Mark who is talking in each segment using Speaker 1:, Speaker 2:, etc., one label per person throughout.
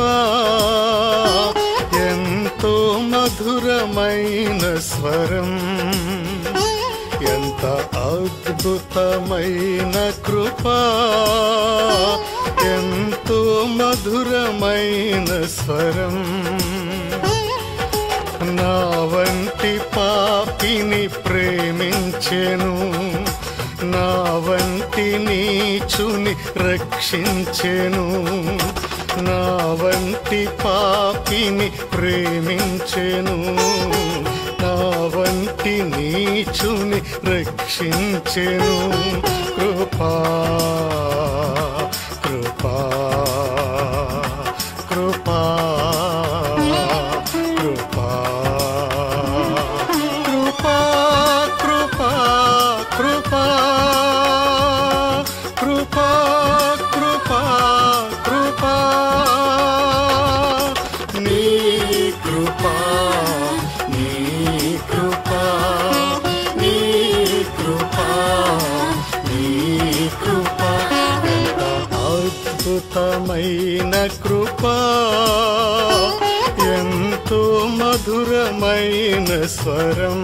Speaker 1: కృపా ఎంతో మధురమైన స్వరం ఎంత అద్భుతమైన కృపా ఎంతో మధురమైన స్వరం నా వంటి పాపిని ప్రేమించెను నా వంటి నీచుని రక్షించెను నా వంటి పాపిని ప్రేమించెను నా వంటి నీచుని రక్షించెను కృపా కృపా కృపా కృపా కృపా కృపా కృపా కృపా కృపా కృపా నీ కృపా నీ కృపా నీ కృపా నీ కృపా ఎంత అద్భుతమైన కృపా ఎంతో మధురమైన స్వరం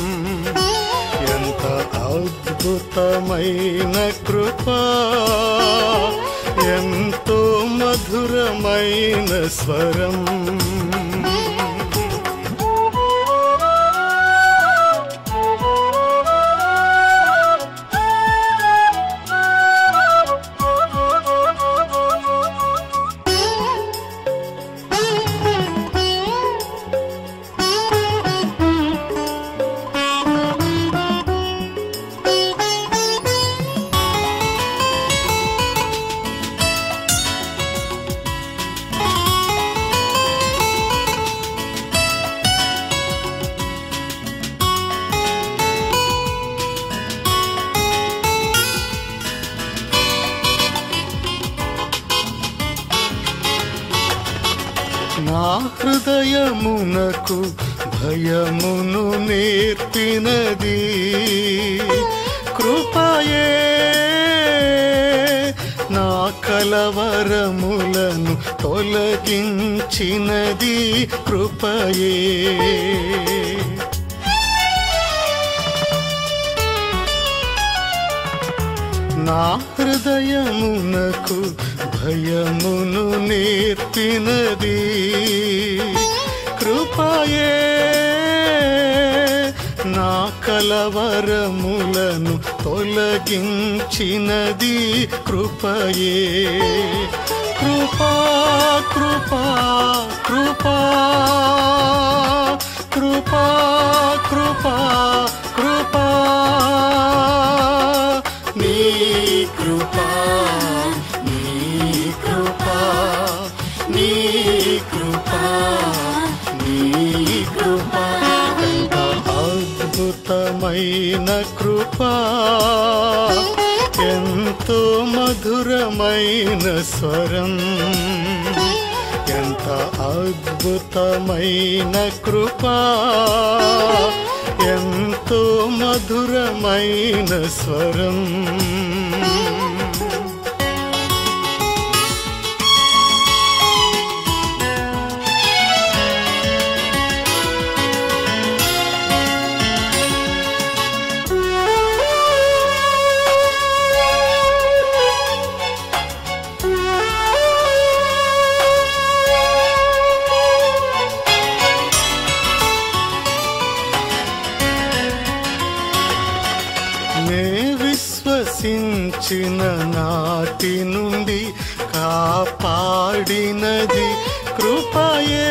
Speaker 1: ఎంత అద్భుతమైన కృపా ఎంతో మధురమైన స్వరం నా హృదయమునకు భయమును నేర్పినది కృపయే నా కలవరములను తొలగించినది కృపయే నా హృదయమునకు భయమును నేర్పినది కృపయే నా కలవరములను తొలగించినది కృపయే కృపా కృపా కృపా కృపా కృపా కృపా నీ కృపా నీ కృపా నీ కృపా నీ కృపా ఎంత అద్భుతమైన కృపా ఎంతో మధురమైన స్వరం ఎంత అద్భుతమైన కృపా ఎంతో మధురమైన స్వరం నే విశ్వసించిన నాటి నుండి కాపాడినది కృపయే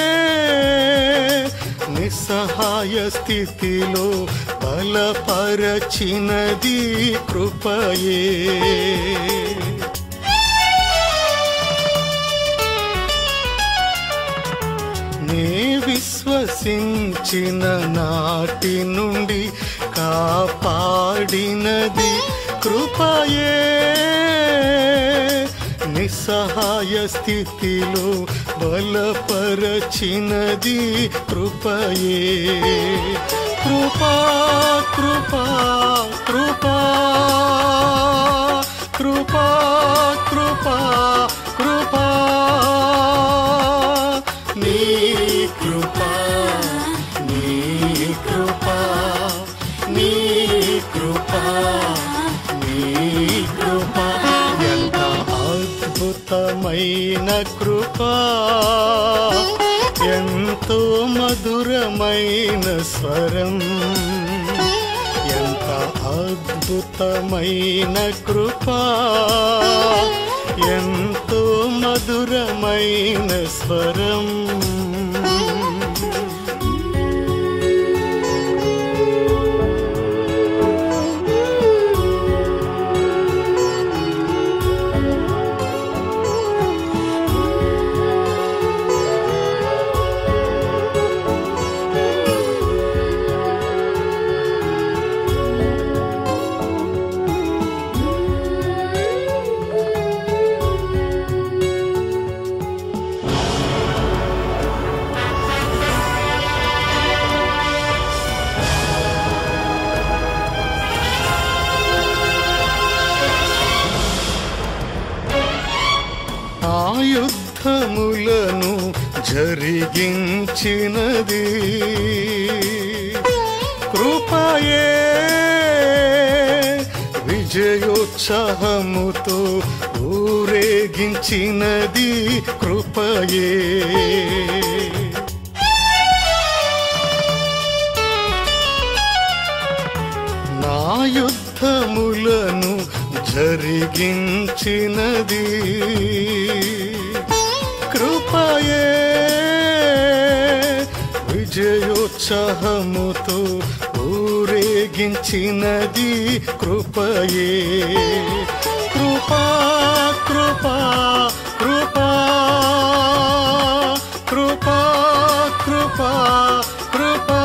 Speaker 1: నిస్సహాయ స్థితిలో బలపరచినది కృపయే నే విశ్వసించిన నాటి నుండి కాపాడినది కృపయే నిస్సహాయ స్థితిలో బలపరచినది కృపయే కృపా కృపా కృపా కృపా కృపా కృపా కృపా ఎంతో మధురమైన స్వరం ఎంత అద్భుతమైన కృపా ఎంతో మధురమైన స్వరం ఆయుద్ధములను జరిగించినది కృపయే విజయోత్సాహముతో ఊరేగించినది కృపయే నా యుద్ధములను జరిగించినది కృపయే విజయోత్సాహముతో ఊరేగించినది కృపయే కృపా కృపా కృపా కృపా కృపా కృపా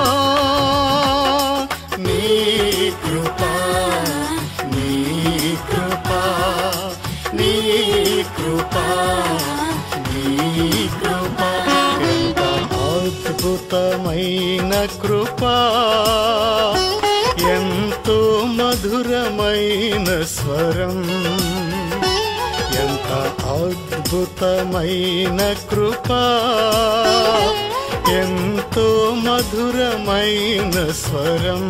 Speaker 1: నీ కృపా నీ కృపా నీ కృపా నీ కృపా ఎంత అద్భుతమైన కృపా ఎంతో మధురమైన స్వరం ఎంత అద్భుతమైన కృపా ఎంతో మధురమైన స్వరం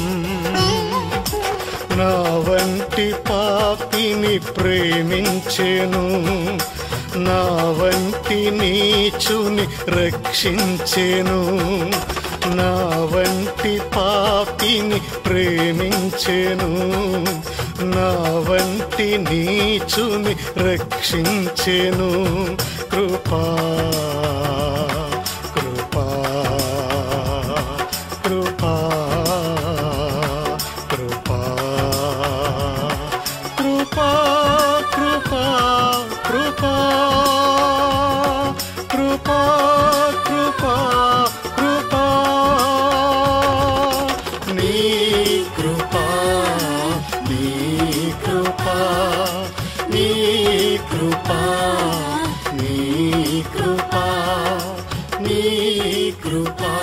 Speaker 1: నా వంటి పాపిని ప్రేమించెను నా వంటి నీచుని రక్షించెను నా వంటి పాపిని ప్రేమించెను నా వంటి నీచుని రక్షించెను కృపా కృపా కృపా కృపా కృపా కృపా కృపా కృపా కృపా కృపా నీ కృపా నీ కృపా నీ కృపా నీ కృపా నీ కృపా